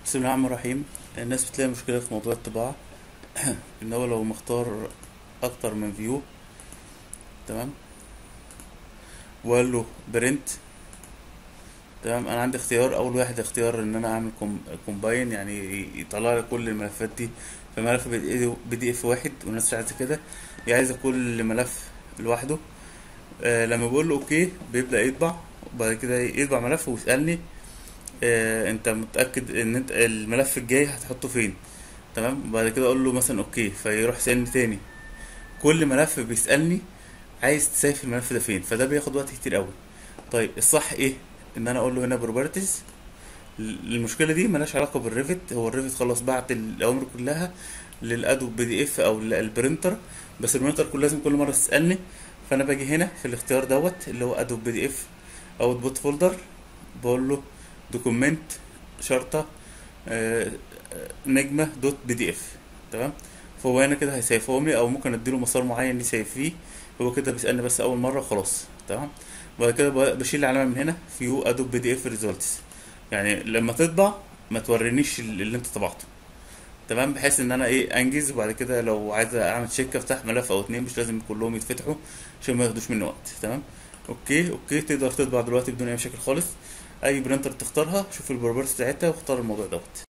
بسم الله الرحمن الرحيم الناس بتلاقي مشكلة في موضوع الطباعة ان هو لو مختار اكتر من فيو تمام وقال له برنت تمام انا عندي اختيار اول واحد اختيار ان انا اعمل كومباين يعني يطلع لي كل الملفات دي في ملف بي دي اف واحد والناس مش عايزه كده هي عايزه كل ملف لوحده آه لما بقول له اوكي بيبدأ يطبع وبعد كده يطبع ملف ويسألني آه انت متأكد ان انت الملف الجاي هتحطه فين تمام وبعد كده اقول له مثلا اوكي فيروح يسألني تاني كل ملف بيسألني عايز تسيف الملف ده فين فده بياخد وقت كتير قوي طيب الصح ايه ان انا اقول له هنا بروبرتيز المشكله دي ملهاش علاقه بالريفت هو الريفت خلاص بعت الاوامر كلها للادوب بي دي اف او البرينتر بس البرينتر كل لازم كل مره تسالني فانا باجي هنا في الاختيار دوت اللي هو ادوب بي دي اف اوتبوت فولدر بقول له دوكيمنت شرطه آه، نجمه دوت بي دي اف تمام فهو هنا كده هيسيفهم لي او ممكن اديله مسار معين يسيف فيه هو كده بيسالني بس اول مره وخلاص تمام بعد كده بشيل العلامه من هنا فيو ادوب بي دي اف ريزولتس يعني لما تطبع ما تورينيش اللي انت طبعته تمام بحيث ان انا ايه انجز وبعد كده لو عايز اعمل تشيك افتح ملف او اتنين مش لازم كلهم يتفتحوا عشان ما ياخدوش مني وقت تمام اوكي اوكي تقدر تطبع دلوقتي بدون اي مشاكل خالص اي برينتر تختارها شوف البروبرتيز بتاعتها واختار الموضوع دوت